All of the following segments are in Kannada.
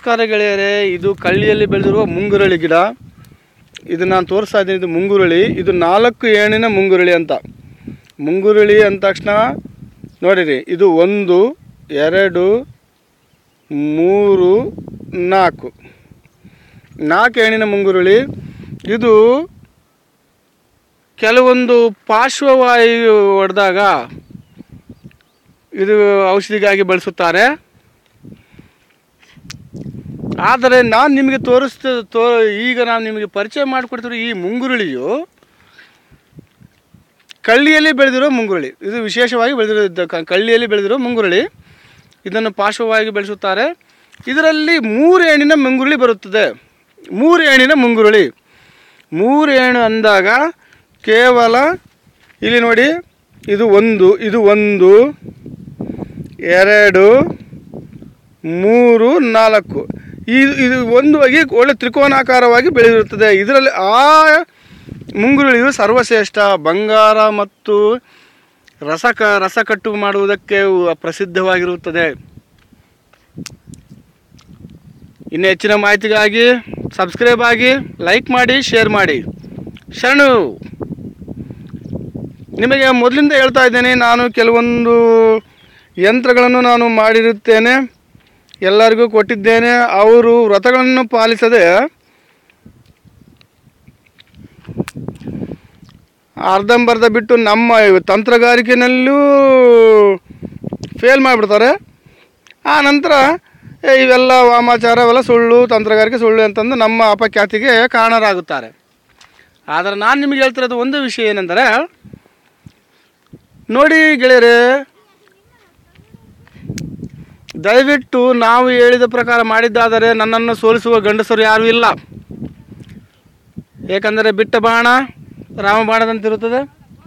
ನಮಸ್ಕಾರ ಗೆಳೆಯರೇ ಇದು ಕಳ್ಳಿಯಲ್ಲಿ ಬೆಳೆದಿರುವ ಮುಂಗುರಳಿ ಗಿಡ ಇದು ನಾನು ತೋರಿಸ್ತಾ ಇದ್ದೀನಿ ಇದು ಮುಂಗುರುಳಿ ಇದು ನಾಲ್ಕು ಏಣಿನ ಮುಂಗುರುಳಿ ಅಂತ ಮುಂಗುರುಳಿ ಅಂದ ತಕ್ಷಣ ನೋಡಿರಿ ಇದು ಒಂದು ಎರಡು ಮೂರು ನಾಲ್ಕು ನಾಲ್ಕು ಏಣಿನ ಮುಂಗುರುಳಿ ಇದು ಕೆಲವೊಂದು ಪಾರ್ಶ್ವವಾಯು ಹೊಡೆದಾಗ ಇದು ಔಷಧಿಗಾಗಿ ಬಳಸುತ್ತಾರೆ ಆದರೆ ನಾನು ನಿಮಗೆ ತೋರಿಸ್ತ ತೋ ಈಗ ನಾನು ನಿಮಗೆ ಪರಿಚಯ ಮಾಡಿಕೊಡ್ತಿರೋ ಈ ಮುಂಗುರುಳಿಯು ಕಳ್ಳಿಯಲ್ಲಿ ಬೆಳೆದಿರೋ ಮುಂಗುರುಳಿ ಇದು ವಿಶೇಷವಾಗಿ ಬೆಳೆದಿರೋ ಇದ್ದ- ಕ- ಕಳ್ಳಿಯಲ್ಲಿ ಬೆಳೆದಿರೋ ಮುಂಗುರುಳಿ ಇದನ್ನು ಪಾರ್ಶ್ವವಾಗಿ ಬೆಳೆಸುತ್ತಾರೆ ಇದರಲ್ಲಿ ಮೂರು ಏಣಿನ ಮುಂಗುರುಳಿ ಬರುತ್ತದೆ ಮೂರು ಏಣಿನ ಮುಂಗುರುಳಿ ಮೂರು ಏಣು ಅಂದಾಗ ಕೇವಲ ಇಲ್ಲಿ ನೋಡಿ ಇದು ಒಂದು ಇದು ಒಂದು ಎರಡು ಮೂರು ನಾಲ್ಕು ಇದು ಇದು ಒಂದು ಆಗಿ ಒಳ್ಳೆ ತ್ರಿಕೋನಾಕಾರವಾಗಿ ಬೆಳೆದಿರುತ್ತದೆ ಇದರಲ್ಲಿ ಆ ಮುಂಗುರುಳಿಯು ಸರ್ವಶ್ರೇಷ್ಠ ಬಂಗಾರ ಮತ್ತು ರಸಕ ರಸ ಕಟ್ಟು ಮಾಡುವುದಕ್ಕೆ ಪ್ರಸಿದ್ಧವಾಗಿರುತ್ತದೆ ಇನ್ನು ಹೆಚ್ಚಿನ ಮಾಹಿತಿಗಾಗಿ ಸಬ್ಸ್ಕ್ರೈಬ್ ಆಗಿ ಲೈಕ್ ಮಾಡಿ ಶೇರ್ ಮಾಡಿ ಶರಣು ನಿಮಗೆ ಮೊದಲಿಂದ ಹೇಳ್ತಾ ಇದ್ದೇನೆ ನಾನು ಕೆಲವೊಂದು ಯಂತ್ರಗಳನ್ನು ನಾನು ಮಾಡಿರುತ್ತೇನೆ ಎಲ್ಲರಿಗೂ ಕೊಟ್ಟಿದ್ದೇನೆ ಅವರು ವ್ರತಗಳನ್ನು ಪಾಲಿಸದೆ ಅರ್ಧಂಬರ್ಧ ಬಿಟ್ಟು ನಮ್ಮ ತಂತ್ರಗಾರಿಕೆಯಲ್ಲೂ ಫೇಲ್ ಮಾಡಿಬಿಡ್ತಾರೆ ಆ ನಂತರ ಏ, ಇವೆಲ್ಲ ವಾಮಾಚಾರ ಅವೆಲ್ಲ ಸುಳ್ಳು ತಂತ್ರಗಾರಿಕೆ ಸುಳ್ಳು ಅಂತಂದು ನಮ್ಮ ಅಪಖ್ಯಾತಿಗೆ ಕಾರಣರಾಗುತ್ತಾರೆ ಆದರೆ ನಾನು ನಿಮಗೆ ಹೇಳ್ತಿರೋದು ಒಂದು ವಿಷಯ ಏನೆಂದರೆ ನೋಡಿ ಗೆಳೆಯರೇ ದಯವಿಟ್ಟು ನಾವು ಹೇಳಿದ ಪ್ರಕಾರ ಮಾಡಿದ್ದಾದರೆ ನನ್ನನ್ನು ಸೋಲಿಸುವ ಗಂಡಸರು ಯಾರೂ ಇಲ್ಲ ಏಕೆಂದರೆ ಬಿಟ್ಟ ಬಾಣ ರಾಮ ಬಾಣದಂತಿರುತ್ತದೆ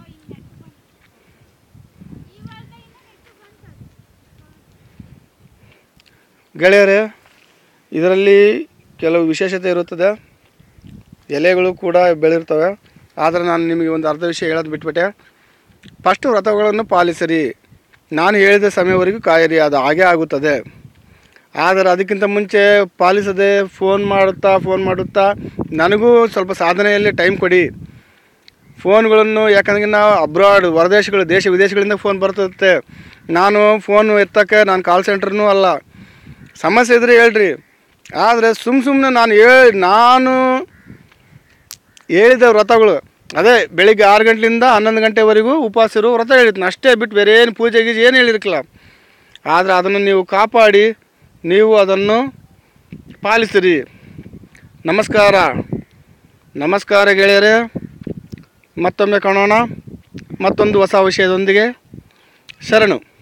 ಗೆಳೆಯರೇ ಇದರಲ್ಲಿ ಕೆಲವು ವಿಶೇಷತೆ ಇರುತ್ತದೆ ಎಲೆಗಳು ಕೂಡ ಬೆಳೆದಿರ್ತವೆ ಆದರೆ ನಾನು ನಿಮಗೆ ಒಂದು ಅರ್ಧ ವಿಷಯ ಹೇಳೋದು ಬಿಟ್ಬಿಟ್ಟೆ ಫಸ್ಟ್ ವ್ರತಗಳನ್ನು ಪಾಲಿಸಿರಿ ನಾನು ಹೇಳಿದ ಸಮಯವರೆಗೂ ಕಾಯಿರಿ ಅದು ಹಾಗೇ ಆಗುತ್ತದೆ ಆದರೆ ಅದಕ್ಕಿಂತ ಮುಂಚೆ ಪಾಲಿಸದೆ ಫೋನ್ ಮಾಡುತ್ತಾ ಫೋನ್ ಮಾಡುತ್ತಾ ನನಗೂ ಸ್ವಲ್ಪ ಸಾಧನೆಯಲ್ಲಿ ಟೈಮ್ ಕೊಡಿ ಫೋನ್ಗಳನ್ನು ಯಾಕಂದ್ರೆ ನಾವು ಅಬ್ರಾಡ್ ಹೊರದೇಶಗಳು ದೇಶ ವಿದೇಶಗಳಿಂದ ಫೋನ್ ಬರ್ತದೆ ನಾನು ಫೋನ್ ಎತ್ತಕ್ಕೆ ನಾನು ಕಾಲ್ ಸೆಂಟ್ರ್ನೂ ಅಲ್ಲ ಸಮಸ್ಯೆ ಇದ್ರೆ ಹೇಳ್ರಿ ಆದರೆ ಸುಮ್ಮ ಸುಮ್ಮನೆ ನಾನು ಹೇಳಿ ನಾನು ಹೇಳಿದ ವ್ರತಗಳು ಅದೇ ಬೆಳಿಗ್ಗೆ ಆರು ಗಂಟೆಯಿಂದ ಹನ್ನೊಂದು ಗಂಟೆವರೆಗೂ ಉಪವಾಸ ಇರೋ ವ್ರತ ಹೇಳಿದ್ನು ಅಷ್ಟೇ ಬಿಟ್ಟು ಬೇರೆ ಏನು ಪೂಜೆ ಗೀಜೆ ಏನು ಹೇಳಿರ್ಕಿಲ್ಲ ಆದರೆ ಅದನ್ನು ನೀವು ಕಾಪಾಡಿ ನೀವು ಅದನ್ನು ಪಾಲಿಸಿರಿ ನಮಸ್ಕಾರ ನಮಸ್ಕಾರ ಗೆಳೆಯರೇ ಮತ್ತೊಮ್ಮೆ ಕಾಣೋಣ ಮತ್ತೊಂದು ಹೊಸ ವಿಷಯದೊಂದಿಗೆ ಶರಣು